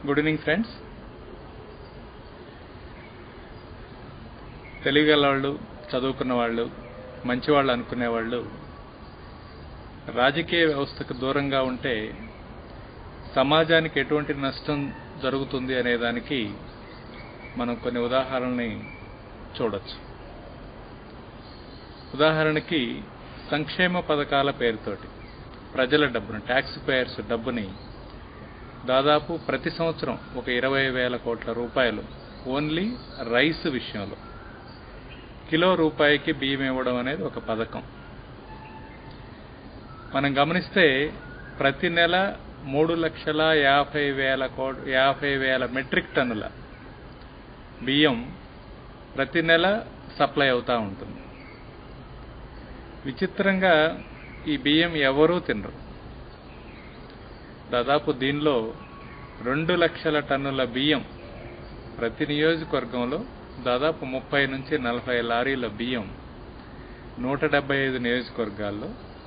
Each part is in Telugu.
గుడ్ ఈవినింగ్ ఫ్రెండ్స్ తెలివిగల వాళ్ళు చదువుకున్న వాళ్ళు మంచివాళ్ళు అనుకునే వాళ్ళు రాజకీయ వ్యవస్థకు దూరంగా ఉంటే సమాజానికి ఎటువంటి నష్టం జరుగుతుంది అనే దానికి మనం కొన్ని ఉదాహరణల్ని చూడొచ్చు ఉదాహరణకి సంక్షేమ పథకాల పేరుతోటి ప్రజల డబ్బును ట్యాక్స్ పేయర్స్ డబ్బుని దాదాపు ప్రతి సంవత్సరం ఒక ఇరవై వేల కోట్ల రూపాయలు ఓన్లీ రైస్ విషయంలో కిలో రూపాయికి బియ్యం ఇవ్వడం అనేది ఒక పథకం మనం గమనిస్తే ప్రతి నెల మూడు లక్షల యాభై వేల కో యాభై వేల మెట్రిక్ టన్నుల బియ్యం ప్రతి నెల సప్లై అవుతూ ఉంటుంది విచిత్రంగా ఈ బియ్యం ఎవరూ తినరు దాదాపు దీనిలో రెండు లక్షల టన్నుల బియ్యం ప్రతి నియోజకవర్గంలో దాదాపు ముప్పై నుంచి నలభై లారీల బియ్యం నూట డెబ్బై ఐదు నియోజకవర్గాల్లో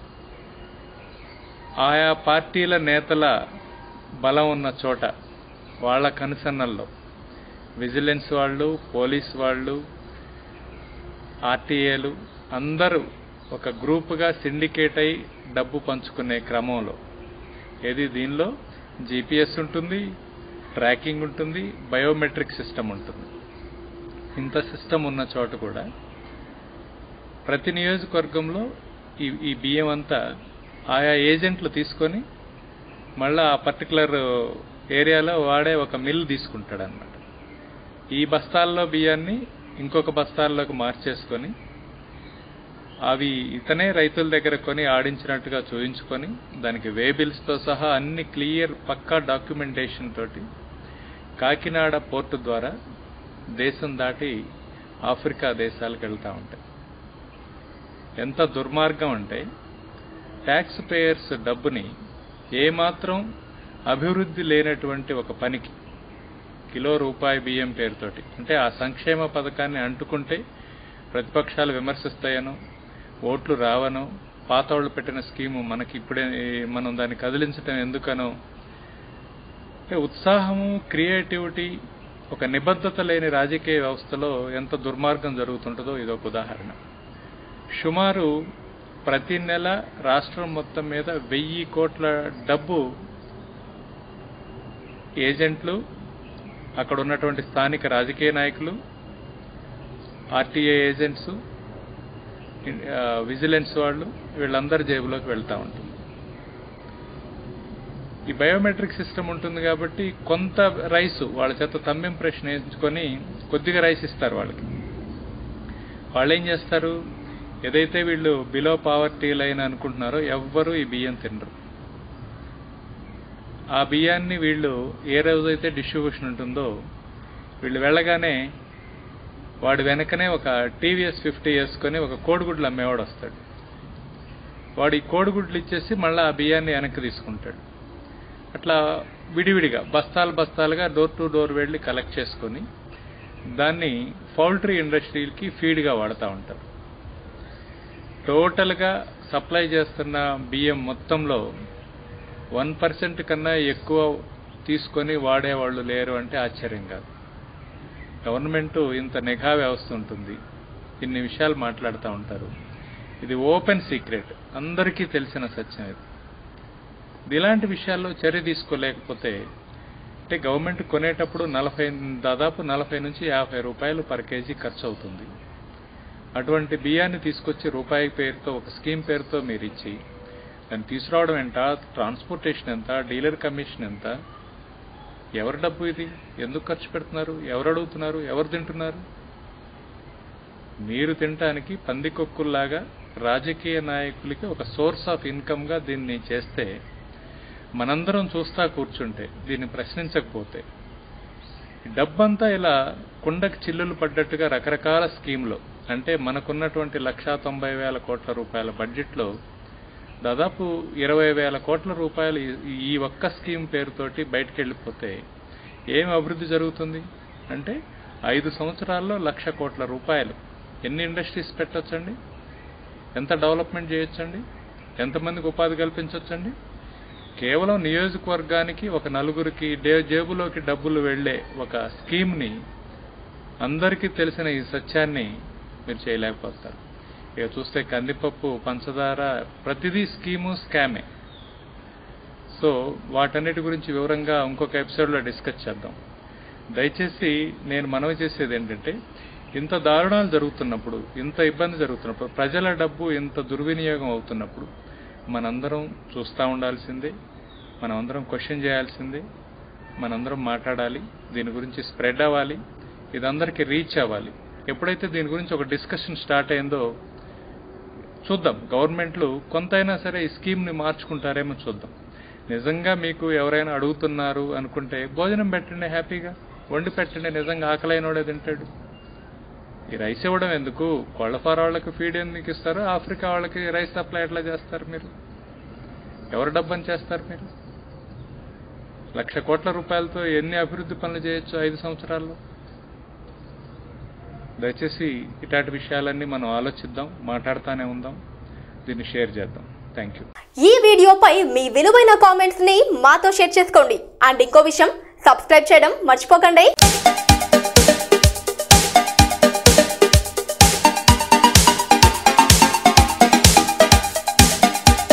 ఆయా పార్టీల నేతల బలం ఉన్న చోట వాళ్ళ కనుసన్నల్లో విజిలెన్స్ వాళ్ళు పోలీస్ వాళ్ళు ఆర్టీఏలు అందరూ ఒక గ్రూపుగా సిండికేట్ అయి డబ్బు పంచుకునే క్రమంలో ఏది దీనిలో జీపీఎస్ ఉంటుంది ట్రాకింగ్ ఉంటుంది బయోమెట్రిక్ సిస్టమ్ ఉంటుంది ఇంత సిస్టమ్ ఉన్న చోట కూడా ప్రతి నియోజకవర్గంలో ఈ ఈ బియ్యం అంతా ఆయా ఏజెంట్లు తీసుకొని మళ్ళా ఆ పర్టికులర్ ఏరియాలో వాడే ఒక మిల్ తీసుకుంటాడు అనమాట ఈ బస్తాల్లో బియ్యాన్ని ఇంకొక బస్తాల్లోకి మార్చేసుకొని అవి ఇతనే రైతుల దగ్గర కొని ఆడించినట్టుగా చూయించుకొని దానికి వేబిల్స్తో సహా అన్ని క్లియర్ పక్కా డాక్యుమెంటేషన్ తోటి కాకినాడ పోర్టు ద్వారా దేశం దాటి ఆఫ్రికా దేశాలకు వెళ్తూ ఉంటాయి ఎంత దుర్మార్గం అంటే ట్యాక్స్ పేయర్స్ డబ్బుని ఏమాత్రం అభివృద్ధి లేనటువంటి ఒక పనికి కిలో రూపాయి బియ్యం పేరుతోటి అంటే ఆ సంక్షేమ పథకాన్ని అంటుకుంటే ప్రతిపక్షాలు విమర్శిస్తాయనో ఓట్లు రావనో పాతోళ్ళు పెట్టిన స్కీము మనకి ఇప్పుడే మనం దాన్ని కదిలించడం ఎందుకనో అంటే ఉత్సాహము క్రియేటివిటీ ఒక నిబద్ధత లేని రాజకీయ వ్యవస్థలో ఎంత దుర్మార్గం జరుగుతుంటుందో ఇదొక ఉదాహరణ సుమారు ప్రతి నెల రాష్ట్రం మొత్తం మీద వెయ్యి కోట్ల డబ్బు ఏజెంట్లు అక్కడ ఉన్నటువంటి స్థానిక రాజకీయ నాయకులు ఆర్టీఏ ఏజెంట్స్ విజిలెన్స్ వాళ్ళు వీళ్ళందరి జేబులోకి వెళ్తూ ఉంటుంది ఈ బయోమెట్రిక్ సిస్టమ్ ఉంటుంది కాబట్టి కొంత రైస్ వాళ్ళ చేత తమ్మిం ప్రశ్న వేయించుకొని కొద్దిగా రైస్ ఇస్తారు వాళ్ళకి వాళ్ళు ఏం చేస్తారు ఏదైతే వీళ్ళు బిలో పావర్టీ లైన్ అనుకుంటున్నారో ఎవ్వరూ ఈ బియ్యం తినరు ఆ బియ్యాన్ని వీళ్ళు ఏ రోజైతే డిస్ట్రిబ్యూషన్ ఉంటుందో వీళ్ళు వెళ్ళగానే వాడు వెనకనే ఒక టీవీఎస్ ఫిఫ్టీ వేసుకొని ఒక కోడిగుడ్లు అమ్మేవాడు వస్తాడు వాడు ఈ కోడిగుడ్లు ఇచ్చేసి మళ్ళీ ఆ బియ్యాన్ని వెనక్కి తీసుకుంటాడు అట్లా విడివిడిగా బస్తాలు బస్తాలుగా డోర్ టు డోర్ వెళ్ళి కలెక్ట్ చేసుకొని దాన్ని పౌల్ట్రీ ఇండస్ట్రీకి ఫీడ్గా వాడుతూ ఉంటారు టోటల్గా సప్లై చేస్తున్న బియ్యం మొత్తంలో వన్ పర్సెంట్ కన్నా ఎక్కువ తీసుకొని వాడేవాళ్ళు లేరు అంటే ఆశ్చర్యం కాదు గవర్నమెంట్ ఇంత నిఘా వ్యవస్థ ఉంటుంది ఇన్ని విషయాలు మాట్లాడుతూ ఉంటారు ఇది ఓపెన్ సీక్రెట్ అందరికీ తెలిసిన సత్యం ఇది ఇలాంటి విషయాల్లో చర్య తీసుకోలేకపోతే అంటే గవర్నమెంట్ కొనేటప్పుడు నలభై దాదాపు నలభై నుంచి యాభై రూపాయలు పర్ కేజీ ఖర్చు అవుతుంది అటువంటి బియ్యాన్ని తీసుకొచ్చి రూపాయి పేరుతో ఒక స్కీమ్ పేరుతో మీరు ఇచ్చి దాన్ని తీసుకురావడం ఎంత ట్రాన్స్పోర్టేషన్ ఎంత డీలర్ కమిషన్ ఎంత ఎవరి డబ్బు ఇది ఎందుకు ఖర్చు పెడుతున్నారు ఎవరు అడుగుతున్నారు ఎవరు తింటున్నారు మీరు తినటానికి పందికొక్కుల్లాగా రాజకీయ నాయకులకి ఒక సోర్స్ ఆఫ్ ఇన్కమ్గా దీన్ని చేస్తే మనందరం చూస్తా కూర్చుంటే దీన్ని ప్రశ్నించకపోతే డబ్బంతా ఇలా కుండకు చిల్లులు పడ్డట్టుగా రకరకాల స్కీమ్లో అంటే మనకున్నటువంటి లక్షా తొంభై వేల కోట్ల రూపాయల బడ్జెట్లో దాదాపు ఇరవై వేల కోట్ల రూపాయలు ఈ ఒక్క స్కీమ్ పేరుతోటి బయటకు వెళ్ళిపోతే ఏం అభివృద్ధి జరుగుతుంది అంటే ఐదు సంవత్సరాల్లో లక్ష కోట్ల రూపాయలు ఎన్ని ఇండస్ట్రీస్ పెట్టొచ్చండి ఎంత డెవలప్మెంట్ చేయొచ్చండి ఎంతమందికి ఉపాధి కల్పించవచ్చండి కేవలం నియోజకవర్గానికి ఒక నలుగురికి డే- జేబులోకి డబ్బులు వెళ్ళే ఒక స్కీమ్ని అందరికీ తెలిసిన ఈ సత్యాన్ని మీరు చేయలేకపోతారు ఇక చూస్తే కందిపప్పు పంచదార ప్రతిదీ స్కీము స్కామే సో వాటన్నిటి గురించి వివరంగా ఇంకొక ఎపిసోడ్లో డిస్కస్ చేద్దాం దయచేసి నేను మనవి చేసేది ఏంటంటే ఇంత దారుణాలు జరుగుతున్నప్పుడు ఇంత ఇబ్బంది జరుగుతున్నప్పుడు ప్రజల డబ్బు ఇంత దుర్వినియోగం అవుతున్నప్పుడు మనందరం చూస్తూ ఉండాల్సిందే మనమందరం క్వశ్చన్ చేయాల్సిందే మనందరం మాట్లాడాలి దీని గురించి స్ప్రెడ్ అవ్వాలి ఇదందరికీ రీచ్ అవ్వాలి ఎప్పుడైతే దీని గురించి ఒక డిస్కషన్ స్టార్ట్ అయిందో చూద్దాం గవర్నమెంట్లు కొంతైనా సరే ఈ స్కీమ్ని మార్చుకుంటారేమో చూద్దాం నిజంగా మీకు ఎవరైనా అడుగుతున్నారు అనుకుంటే భోజనం పెట్టండి హ్యాపీగా వండి పెట్టండి నిజంగా ఆకలైనోడే తింటాడు ఈ రైస్ ఇవ్వడం ఎందుకు కోళ్ళఫార వాళ్ళకి ఫీడ్ ఎందుకు ఇస్తారు ఆఫ్రికా వాళ్ళకి రైస్ సప్లై ఎట్లా చేస్తారు మీరు ఎవరు డబ్బని చేస్తారు మీరు లక్ష కోట్ల రూపాయలతో ఎన్ని అభివృద్ధి పనులు చేయొచ్చు ఐదు సంవత్సరాల్లో దయచేసి ఇట్లాంటి విషయాలన్నీ మనం ఆలోచిద్దాం మాట్లాడుతూనే ఉందాం దీన్ని షేర్ చేద్దాం థ్యాంక్ యూ ఈ వీడియోపై మీ విలువైన కామెంట్స్ ని మాతో షేర్ చేసుకోండి అండ్ ఇంకో విషయం సబ్స్క్రైబ్ చేయడం మర్చిపోకండి